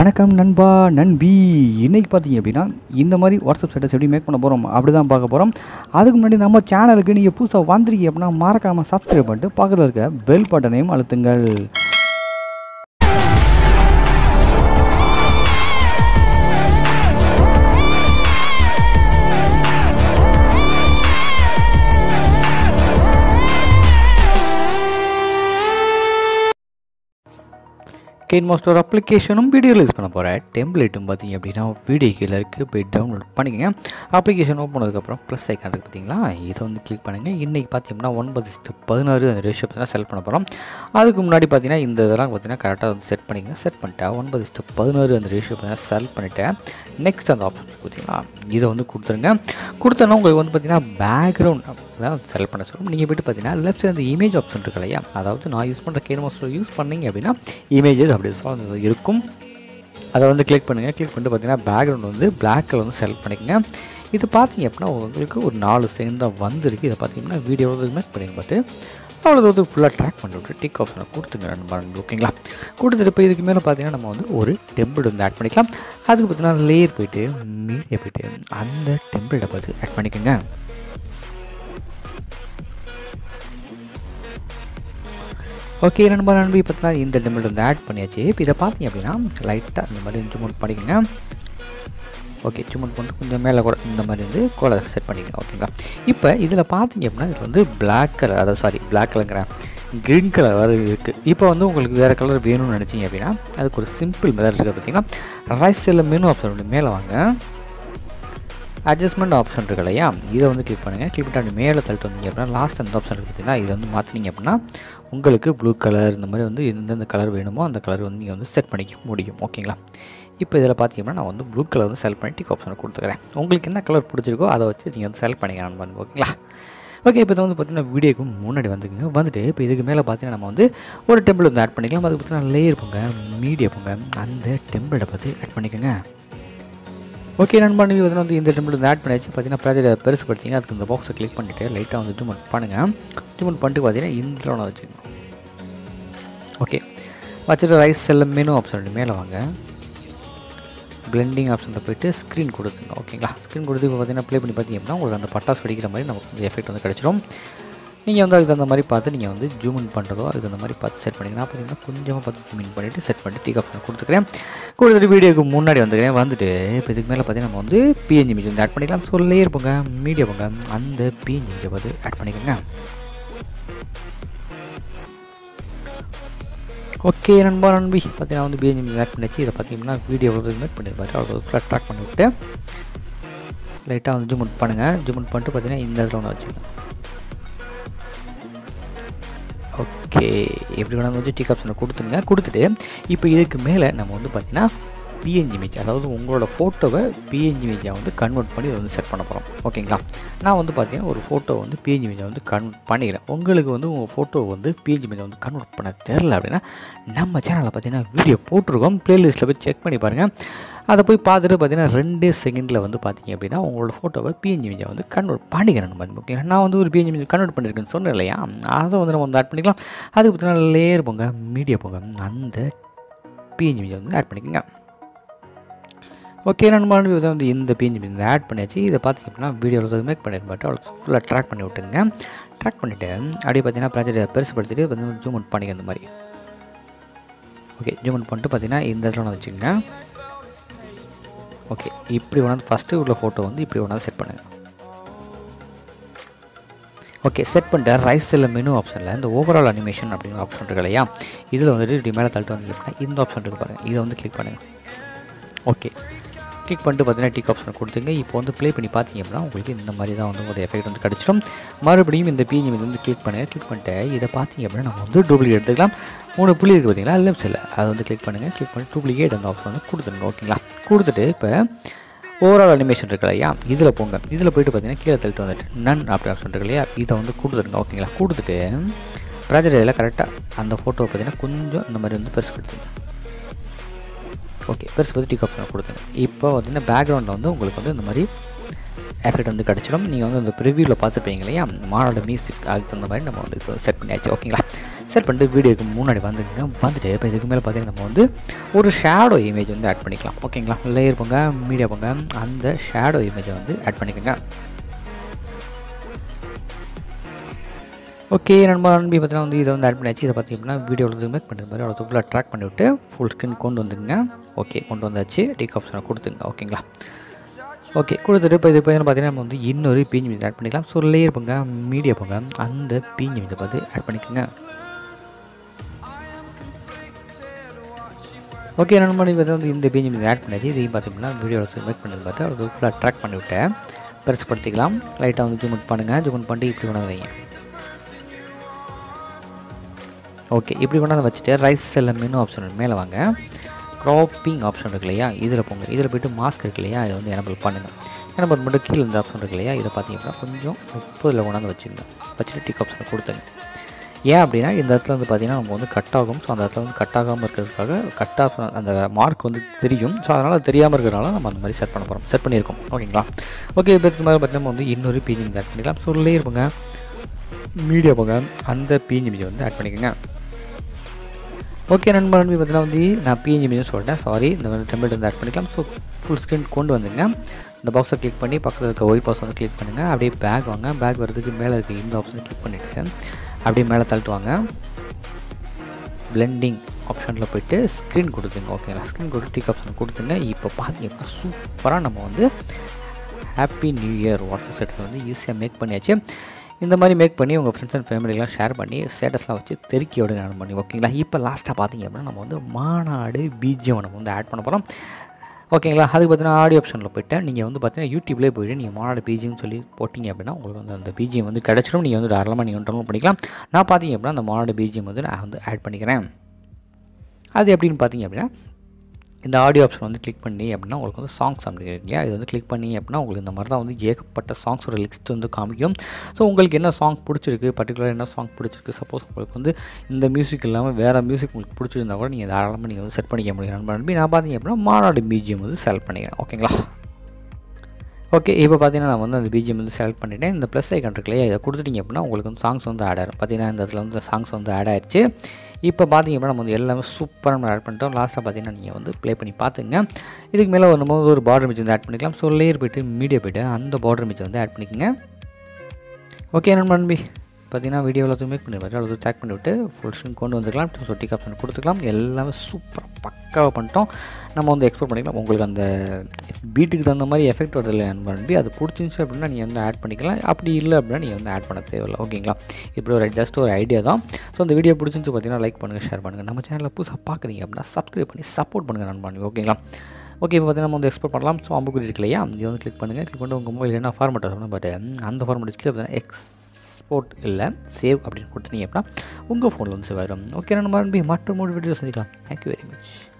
வணக்கம் நண்பா நண்பி இன்னைக்கு பார்த்தீங்க அப்படின்னா இந்த மாதிரி வாட்ஸ்அப் ஸ்டேட்டஸ் எப்படி மேக் பண்ண போகிறோம் அப்படி தான் பார்க்க போகிறோம் அதுக்கு முன்னாடி நம்ம சேனலுக்கு நீங்கள் புதுசாக வந்திருக்கீங்க அப்படின்னா மறக்காமல் சப்ஸ்கிரைப் பண்ணிட்டு பக்கத்தில் இருக்க பெல் பட்டனையும் அழுத்துங்கள் கெயின் மாஸ்டர் அப்ளிகேஷனும் வீடியோவில் யூஸ் பண்ண போகிறேன் டெம்ப்ளேட்டும் பார்த்தீங்க அப்படின்னா வீடியோ கீழே இருக்குது போய் டவுன்லோட் பண்ணிக்கங்க அப்ளிகேஷன் ஓப்பன் பண்ணதுக்கப்புறம் ப்ளஸ் ஐக்கான் இருக்குது பார்த்தீங்களா இதை வந்து கிளிக் பண்ணுங்கள் இன்றைக்கி பார்த்தீங்கன்னா ஒன்பது ஸ்டெப் பதினாறு அந்த ரேஷியோ பார்த்தீங்கன்னா செலக்ட் பண்ண போகிறோம் அதுக்கு முன்னாடி பார்த்தீங்கன்னா இந்த இதெல்லாம் பார்த்தீங்கன்னா கரெக்டாக வந்து செட் பண்ணிக்கங்க செட் பண்ணிட்டேன் ஒன்பது ஸ்டெப் பதினாறு அந்த ரேஷியோ பார்த்தீங்கன்னா செலக்ட் பண்ணிவிட்டேன் நெக்ஸ்ட் அந்த ஆப்ஷன் பார்த்தீங்களா இதை வந்து கொடுத்துருங்க கொடுத்தோன்னா உங்களுக்கு வந்து பார்த்தீங்கன்னா பேக்ரவுண்ட் தான் செலக்ட் பண்ண சொல்லும் நீங்கள் போய்ட்டு பார்த்தீங்கன்னா லெஃப்ட் சைடு அந்த இமேஜ் ஆப்ஷன் இருக்கு இல்லையா அதாவது நான் யூஸ் பண்ணுற கேன் மாஸ்டர் யூஸ் பண்ணீங்க அப்படின்னா இமேஜஸ் அப்படி சார்ந்து இருக்கும் அதை வந்து கிளிக் பண்ணுங்கள் கிளிக் பண்ணிட்டு பார்த்தீங்கன்னா பேக்ரவுண்ட் வந்து பிளாக் கலர் வந்து செலக்ட் பண்ணிக்கங்க இது பார்த்தீங்க அப்படின்னா உங்களுக்கு ஒரு நாலு செகண்ட் தான் வந்திருக்கு இதை பார்த்தீங்கன்னா வீடியோ மேக் பண்ணிங்க பட்டு அவ்வளோ வந்து ஃபுல்லாக ட்ராக் பண்ணி விட்டு டிக் ஆப்ஷனை கொடுத்துங்க நண்பா ஓகேங்களா கொடுத்துட்டு இப்போ இதுக்கு மேலே பார்த்தீங்கன்னா நம்ம வந்து ஒரு டெம்பிள் வந்து ஆட் பண்ணிக்கலாம் அதுக்கு பார்த்தீங்கன்னா லேயர் போயிட்டு மீடியா போயிட்டு அந்த டெம்பிளை பார்த்து ஆட் பண்ணிக்கோங்க ஓகே நண்பா நண்பி பார்த்தீங்கன்னா இந்த டெம்பிள் வந்து ஆட் பண்ணியாச்சு இப்போ இதை பார்த்தீங்க அப்படின்னா லைட்டாக இந்த மாதிரி ஜூம் பண்ணிக்கோங்க ஓகே ஜூம் பண்ணிட்டு கொஞ்சம் மேலே கூட இந்த மாதிரி வந்து கோலை செட் பண்ணிக்கோங்க ஓகேங்களா இப்போ இதில் பார்த்தீங்க அப்படின்னா இது வந்து பிளாக் கலர் அதாவது சாரி பிளாக் கலருங்கிறேன் க்ரீன் கலர் வர இருக்குது இப்போ வந்து உங்களுக்கு வேறு கலர் வேணும்னு நினச்சிங்க அப்படின்னா அதுக்கு ஒரு சிம்பிள் மெத்தட் இருக்குது பார்த்தீங்கன்னா ரைட் சைடில் மெனு ஆப்ஷன் மேலே வாங்க அட்ஜஸ்ட்மெண்ட் ஆப்ஷன் இருக்கு இல்லையா இதை வந்து கிளிக் பண்ணுங்கள் கிளிக் பண்ணிட்டு மேலே தள்ளிட்டு வந்தீங்க அப்படின்னா லாஸ்ட் அந்த ஆப்ஷன் இருக்குது பார்த்தீங்கன்னா இதை வந்து மாற்றினீங்க அப்படின்னா உங்களுக்கு ப்ளூ கலர் இந்த மாதிரி வந்து எந்தெந்த கலர் வேணுமோ அந்த கலர் வந்து நீங்கள் வந்து செட் பண்ணிக்க முடியும் ஓகேங்களா இப்போ இதில் பார்த்தீங்கன்னா நான் வந்து ப்ளூ கலர் வந்து செலக்ட் பண்ணி டிக் ஆப்ஷனை கொடுத்துக்கிறேன் உங்களுக்கு என்ன கலர் பிடிச்சிருக்கோ அதை வச்சு நீங்கள் வந்து செலக்ட் பண்ணிக்கலாம் ஓகேங்களா ஓகே இப்போ வந்து பார்த்தீங்கன்னா வீடியோக்கு முன்னாடி வந்துக்குங்க வந்துட்டு இப்போ இதுக்கு மேலே பார்த்தீங்கன்னா நம்ம வந்து ஒரு டெம்பிள் வந்து ஆட் பண்ணிக்கலாம் அதுக்கு பார்த்தீங்கன்னா லேயர் போங்க மீடியா போங்க அந்த டெம்பிளை பார்த்து ஆட் பண்ணிக்கோங்க ஓகே நண்பா நீங்கள் வந்து வந்து இந்த டெம்பிள் வந்து ஆட் பண்ணியாச்சு பார்த்தீங்கன்னா ப்ராஜெக்ட் பெருசு படுத்திங்க அதுக்கு இந்த பாக்ஸை கிளிக் பண்ணிவிட்டு லைட்டாக வந்து ஜூம் பண்ணுங்கள் ஜூம் பண்ணிட்டு பார்த்தீங்கன்னா இந்த ஒன்று வச்சுக்கணும் ஓகே வச்சுட்டு ரைஸ் செல்ல மெனு ஆப்ஷன் மேலே வாங்க பிளெண்டிங் ஆப்ஷனில் போய்ட்டு ஸ்க்ரீன் கொடுத்துங்க ஓகேங்களா ஸ்க்ரீன் கொடுத்து இப்போ பார்த்தீங்கன்னா ப்ளே பண்ணி பார்த்தீங்க அப்படின்னா உங்களுக்கு அந்த பட்டாசு வெடிக்கிற மாதிரி நமக்கு வந்து எஃபெக்ட் வந்து கிடச்சிரும் நீங்கள் வந்து அதுக்கு அந்த மாதிரி பார்த்து நீங்கள் வந்து ஜூம் இன் பண்ணுறதோ அதுக்கு அந்த மாதிரி பார்த்து செட் பண்ணிங்கன்னா பார்த்தீங்கன்னா கொஞ்சமாக பார்த்து ஜூம் இன் பண்ணிவிட்டு செட் பண்ணிட்டு டிக் ஆப்ஷன் கொடுத்துக்கிறேன் கொடுத்துட்டு வீடியோக்கு முன்னாடி வந்துக்கிறேன் வந்துட்டு இப்போ இதுக்கு மேலே பார்த்தீங்கன்னா நம்ம வந்து பிஎன்ஜி இமேஜ் வந்து ஆட் பண்ணிக்கலாம் ஸோ லேயர் போங்க மீடியா போங்க அந்த பிஎன்ஜி இமேஜை பார்த்து ஆட் பண்ணிக்கோங்க ஓகே நண்பா நண்பி பார்த்தீங்கன்னா வந்து பிஎன்ஜி ஆட் பண்ணிச்சு இதை பார்த்தீங்கன்னா வீடியோ மேக் பண்ணியிருப்பாரு அவ்வளோ ஃபுல்லாக ட்ராக் பண்ணி விட்டு லைட்டாக வந்து ஜூம் அவுட் பண்ணுங்கள் ஜூம் அவுட் பண்ணிட்டு பார்த்தீங்கன்னா இந்த இடத்துல ஒன்று வச்சுக்கோங்க ஓகே எப்படி வேணாலும் வந்து டிக் ஆப்ஷனை கொடுத்துருங்க கொடுத்துட்டு இப்போ இதுக்கு மேலே நம்ம வந்து பார்த்திங்கன்னா பிஎன்ஜி இமேஜ் அதாவது உங்களோட ஃபோட்டோவை பிஎன்ஜி இமேஜாக வந்து கன்வெர்ட் பண்ணி இதை வந்து செட் பண்ண போகிறோம் ஓகேங்களா நான் வந்து பார்த்தீங்கன்னா ஒரு ஃபோட்டோ வந்து பிஎன்ஜி இமேஜை வந்து கன்வெர்ட் பண்ணிக்கிறேன் உங்களுக்கு வந்து உங்கள் ஃபோட்டோ வந்து பிஎன்ஜி இமேஜை வந்து கன்வெர்ட் பண்ண தெரில அப்படின்னா நம்ம சேனலில் பார்த்தீங்கன்னா வீடியோ போட்டிருக்கோம் ப்ளேலிஸ்ட்டில் போய் செக் பண்ணி பாருங்கள் அதை போய் பார்த்துட்டு பார்த்தீங்கன்னா ரெண்டே செகண்டில் வந்து பார்த்தீங்க அப்படின்னா உங்களோட ஃபோட்டோவை பிஎன்ஜி இமேஜை வந்து கன்வெர்ட் பண்ணிக்கிறேன் நம்ம ஓகே நான் வந்து ஒரு பிஎன்ஜி இமேஜ் கன்வெர்ட் பண்ணியிருக்கேன்னு சொன்னேன் இல்லையா அதை வந்து நம்ம வந்து ஆட் பண்ணிக்கலாம் அதுக்கு பார்த்தீங்கன்னா லேயர் போங்க மீடியா போங்க அந்த பிஎன்ஜி இமேஜை வந்து ஆட் பண்ணிக்கோங்க ஓகே நண்பா வந்து இந்த பிஎன்ஜி இமேஜ் ஆட் பண்ணியாச்சு இதை பார்த்திங்க அப்படின்னா வீடியோவில் மேக் பண்ணியிருப்பாட்டு அவ்வளோ ஃபுல்லாக ட்ராக் பண்ணி விட்டுங்க ட்ராக் பண்ணிவிட்டு அப்படியே பார்த்தீங்கன்னா ப்ராஜெக்டை பெருசுப்படுத்திட்டு பார்த்தீங்கன்னா ஜூம் அவுட் பண்ணிக்க அந்த மாதிரி ஓகே ஜூம் அவுட் பண்ணிட்டு பார்த்தீங்கன்னா இந்த இடத்துல ஒன்று வச்சுக்கோங்க ஓகே இப்படி ஒன்று ஃபஸ்ட்டு உள்ள ஃபோட்டோ வந்து இப்படி ஒன்றா செட் பண்ணுங்கள் ஓகே செட் பண்ணிட்டு ரைட் சைடில் மெனு ஆப்ஷனில் இந்த ஓவரால் அனிமேஷன் அப்படிங்கிற ஆப்ஷன் இருக்கு இல்லையா இதில் வந்துட்டு இப்படி மேலே தள்ளிட்டு வந்து அப்படின்னா இந்த ஆப்ஷன் இருக்குது பாருங்கள் இதை வந்து கிளிக் பண்ணுங்கள் ஓகே கிளிக் பண்ணிட்டு பார்த்தீங்கன்னா டிக் ஆப்ஷன் கொடுத்துங்க இப்போ வந்து ப்ளே பண்ணி பார்த்தீங்க அப்படின்னா உங்களுக்கு இந்த மாதிரி தான் வந்து ஒரு எஃபெக்ட் வந்து கிடச்சிடும் மறுபடியும் இந்த பிஜி வந்து கிளிக் பண்ணுங்கள் கிளிக் பண்ணிட்டு இதை பார்த்தீங்க அப்படின்னா நம்ம வந்து டூப்ளிகேட் எடுத்துக்கலாம் மூணு புள்ளி இருக்குது பார்த்தீங்களா லெஃப்ட் சைடில் அதை வந்து கிளிக் பண்ணுங்கள் கிளிக் பண்ணி டூப்ளிகேட் அந்த ஆப்ஷன் வந்து கொடுத்துருங்க ஓகேங்களா கொடுத்துட்டு இப்போ ஓவரால் அனிமேஷன் இருக்கு இல்லையா இதில் போங்க இதில் போயிட்டு பார்த்தீங்கன்னா கீழே தள்ளிட்டு வந்துட்டு நன் அப்படி ஆப்ஷன் இருக்கு இல்லையா இதை வந்து கொடுத்துருங்க ஓகேங்களா கொடுத்துட்டு ப்ராஜெக்டில் கரெக்டாக அந்த ஃபோட்டோ பார்த்தீங்கன்னா கொஞ்சம் இந்த மாதிரி வந்து பெருசு கொடுத்துங்க ஓகே பெருசு பற்றி டிக் ஆப்ஷன் கொடுத்துங்க இப்போ பார்த்தீங்கன்னா பேக்ரவுண்டில் வந்து உங்களுக்கு வந்து இந்த மாதிரி எஃபெக்ட் வந்து கிடச்சிடும் நீங்கள் வந்து அந்த ப்ரிவியூவில் பார்த்துருப்பீங்க இல்லையா மாடோட மியூசிக் அதுக்கு தகுந்த மாதிரி நம்ம வந்து இப்போ செட் பண்ணியாச்சு ஓகேங்களா செட் பண்ணிட்டு வீடியோக்கு முன்னாடி வந்துருங்க வந்துட்டு இப்போ இதுக்கு மேலே பார்த்தீங்கன்னா நம்ம வந்து ஒரு ஷேடோ இமேஜ் வந்து ஆட் பண்ணிக்கலாம் ஓகேங்களா லேயர் போங்க மீடியா போங்க அந்த ஷேடோ இமேஜை வந்து ஆட் பண்ணிக்கோங்க ஓகே நண்பா நண்பி பார்த்தீங்கன்னா வந்து இதை வந்து ஆட் பண்ணியாச்சு இதை பார்த்தீங்கன்னா வீடியோவில் மேக் பண்ணுற மாதிரி அவ்வளோ ஃபுல்லாக ட்ராக் பண்ணிவிட்டு ஃபுல் ஸ்க்ரீன் கொண்டு வந்துங்க ஓகே கொண்டு வந்தாச்சு டிக் ஆப்ஷனை கொடுத்துங்க ஓகேங்களா ஓகே கொடுத்துட்டு இப்போ இது பார்த்தீங்கன்னா நம்ம வந்து இன்னொரு பீஞ்சி மீது ஆட் பண்ணிக்கலாம் ஸோ லேயர் போங்க மீடியா போங்க அந்த பீஞ்சி மீதை பார்த்து ஆட் பண்ணிக்கோங்க ஓகே நண்பா இப்போ வந்து இந்த பீஞ்சி மீது ஆட் பண்ணியாச்சு இதையும் பார்த்தீங்கன்னா வீடியோவில் மேக் பண்ணது பார்த்து அவ்வளோ ஃபுல்லாக ட்ராக் பண்ணிவிட்டேன் பெருசுப்படுத்திக்கலாம் லைட்டாக வந்து ஜூம் பண்ணுங்கள் ஜூம் பண்ணிட்டு இப்படி கொண்டாந்து வைங்க ஓகே இப்படி கொண்டாந்து வச்சுட்டு ரைஸ் செல்ல மெனு ஆப்ஷன் மேலே வாங்க க்ராப்பிங் ஆப்ஷன் இருக்கு இல்லையா இதில் போங்க இதில் போய்ட்டு மாஸ்க் இருக்கு இல்லையா இதை வந்து எனபிள் பண்ணுங்கள் எனபிள் மட்டும் கீழே இந்த ஆப்ஷன் இருக்கு இல்லையா இதை பார்த்தீங்கன்னா கொஞ்சம் முப்பதில் கொண்டாந்து வச்சுங்க வச்சுட்டு டிக் ஆப்ஷனை கொடுத்துங்க ஏன் அப்படின்னா இந்த இடத்துல வந்து பார்த்திங்கன்னா நம்ம வந்து கட் ஆகும் ஸோ அந்த இடத்துல வந்து கட் ஆகாமல் இருக்கிறதுக்காக கட் ஆஃப் அந்த மார்க் வந்து தெரியும் ஸோ அதனால் தெரியாமல் இருக்கிறனால நம்ம அந்த மாதிரி செட் பண்ண போகிறோம் செட் பண்ணியிருக்கோம் ஓகேங்களா ஓகே இப்போ இதுக்கு மேலே பார்த்தீங்கன்னா நம்ம வந்து இன்னொரு பிஜி ஆட் பண்ணிக்கலாம் ஸோ லேயர் போங்க மீடியா போங்க அந்த பிஎன்ஜி வந்து ஆட் பண்ணிக்கோங்க ஓகே நண்பர் நண்பி பார்த்தீங்கன்னா வந்து நான் பிஎன்ஜி மீது சொல்லிட்டேன் சாரி இந்த மாதிரி டெம்ப்ளேட் வந்து ஆட் பண்ணிக்கலாம் ஸோ ஃபுல் ஸ்க்ரீன் கொண்டு வந்துங்க இந்த பாக்ஸை கிளிக் பண்ணி பக்கத்தில் இருக்க ஒயிட் பாக்ஸ் வந்து கிளிக் பண்ணுங்கள் அப்படியே பேக் வாங்க பேக் வரதுக்கு மேலே இருக்க இந்த ஆப்ஷனை கிளிக் பண்ணிவிட்டு அப்படியே மேலே தள்ளிட்டு வாங்க பிளெண்டிங் ஆப்ஷனில் போய்ட்டு ஸ்க்ரீன் கொடுத்துங்க ஓகேங்களா ஸ்க்ரீன் கொடுத்து டிக் ஆப்ஷன் கொடுத்துங்க இப்போ பார்த்தீங்கன்னா சூப்பராக நம்ம வந்து happy new year WhatsApp status வந்து ஈஸியாக மேக் பண்ணியாச்சு இந்த மாதிரி மேக் பண்ணி உங்கள் ஃப்ரெண்ட்ஸ் அண்ட் ஃபேமிலிலாம் ஷேர் பண்ணி ஸ்டேட்டஸ்லாம் வச்சு தெருக்கி விடுங்க ஆன் பண்ணி ஓகேங்களா இப்போ லாஸ்ட்டாக பார்த்தீங்க அப்படின்னா நம்ம வந்து மாநாடு பிஜிஎம் நம்ம வந்து ஆட் பண்ண போகிறோம் ஓகேங்களா அதுக்கு பார்த்தீங்கன்னா ஆடியோ ஆப்ஷனில் போய்ட்டு நீங்கள் வந்து பார்த்தீங்கன்னா யூடியூப்லேயே போய்ட்டு நீங்கள் மாநாடு பிஜிஎம் சொல்லி போட்டிங்க அப்படின்னா உங்களுக்கு வந்து அந்த பிஜிஎம் வந்து கிடச்சிடும் நீங்கள் வந்து தாராளமாக நீங்கள் டவுன்லோட் பண்ணிக்கலாம் நான் பார்த்தீங்க அப்படின்னா அந்த மாநாடு பிஜிஎம் வந்து நான் வந்து ஆட் பண்ணிக்கிறேன் அது எப்படின்னு பார்த்தீங்க அப்படின்னா இந்த ஆடியோ ஆப்ஷன் வந்து கிளிக் பண்ணி அப்படின்னா உங்களுக்கு வந்து சாங்ஸ் அப்படிங்கிறது இல்லையா இது வந்து கிளிக் பண்ணி அப்படின்னா உங்களுக்கு இந்த மாதிரி தான் வந்து ஏகப்பட்ட சாங்ஸோட லிஸ்ட் வந்து காமிக்கும் ஸோ உங்களுக்கு என்ன சாங் பிடிச்சிருக்கு பர்டிகுலர் என்ன சாங் பிடிச்சிருக்கு சப்போஸ் உங்களுக்கு வந்து இந்த மியூசிக் இல்லாமல் வேறு மியூசிக் உங்களுக்கு பிடிச்சிருந்தா கூட நீங்கள் தாராளமாக நீங்கள் வந்து செட் பண்ணிக்க முடியும் நண்பர் நம்பி நான் பார்த்தீங்க அப்படின்னா மாநாடு பிஜிஎம் வந்து செலக்ட் பண்ணிக்கிறேன் ஓகேங்களா ஓகே இப்போ பார்த்தீங்கன்னா நான் வந்து அந்த பிஜிஎம் வந்து செலக்ட் பண்ணிவிட்டேன் இந்த ப்ளஸ் ஐக்கன் இருக்கு இல்லையா இதை கொடுத்துட்டிங்க அப்படின்னா உங்களுக்கு வந்து சாங்ஸ் வந்து ஆட் ஆகிடும் பார்த்தீங்கன்னா இந்த இடத்துல வந்து சாங்ஸ் வந்து ஆட் ஆயிடுச்சு இப்போ பார்த்தீங்க அப்படின்னா நம்ம வந்து எல்லாமே சூப்பராக நம்ம ஆட் பண்ணிட்டோம் லாஸ்ட்டாக பார்த்தீங்கன்னா நீங்கள் வந்து ப்ளே பண்ணி பார்த்துங்க இதுக்கு மேலே ஒரு நம்ம ஒரு பார்டர் மிச்சம் வந்து ஆட் பண்ணிக்கலாம் ஸோ லேயர் போய்ட்டு மீடியா போய்ட்டு அந்த பார்டர் மிச்சம் வந்து ஆட் பண்ணிக்கோங்க ஓகே நண்பன் நம்பி பார்த்தீங்கன்னா வீடியோ எல்லாத்தையும் மேக் பண்ணி பாரு அவ்வளோ டேக் பண்ணிவிட்டு ஃபுல் ஸ்க்ரீன் கொண்டு வந்துக்கலாம் ஸோ டிக் ஆப்ஷன் கொடுத்துக்கலாம் எல்லாமே சூப்பராக பக்காவாக பண்ணிட்டோம் நம்ம வந்து எக்ஸ்போர்ட் பண்ணிக்கலாம் உங்களுக்கு அந்த பீட்டுக்கு தகுந்த மாதிரி எஃபெக்ட் வருது இல்லை நண்பன் நம்பி அது பிடிச்சிருந்துச்சு அப்படின்னா நீங்கள் வந்து ஆட் பண்ணிக்கலாம் அப்படி இல்லை அப்படின்னா நீங்கள் வந்து ஆட் பண்ண தேவையில்லை ஓகேங்களா இப்படி ஒரு ஜஸ்ட் ஒரு ஐடியா தான் ஸோ அந்த வீடியோ பிடிச்சிருந்து பார்த்தீங்கன்னா லைக் பண்ணுங்கள் ஷேர் பண்ணுங்கள் நம்ம சேனலில் புதுசாக பார்க்குறீங்க அப்படின்னா சப்ஸ்கிரைப் பண்ணி சப்போர்ட் பண்ணுங்கள் நண்பன் ஓகேங்களா ஓகே இப்போ பார்த்தீங்கன்னா நம்ம வந்து எக்ஸ்போர்ட் பண்ணலாம் ஸோ அம்புக்குறி இருக்கு இல்லையா இது வந்து கிளிக் பண்ணுங்கள் கிளிக் பண்ணிட்டு உங்கள் மொபைல் என்ன ஃபார்மெட் சொல்லணும் பட் அந்த ஃபார்மெட் கீழே பார்த்தீங்கன்னா எக்ஸ்போர்ட் இல்லை சேவ் அப்படின்னு கொடுத்தீங்க அப்படின்னா உங்கள் ஃபோனில் வந்து சேவ் ஆயிடும் ஓகே நம்ம மறுபடியும் மற்ற மூணு வீடியோ சந்திக்கலாம் தேங்க்யூ வெரி மச்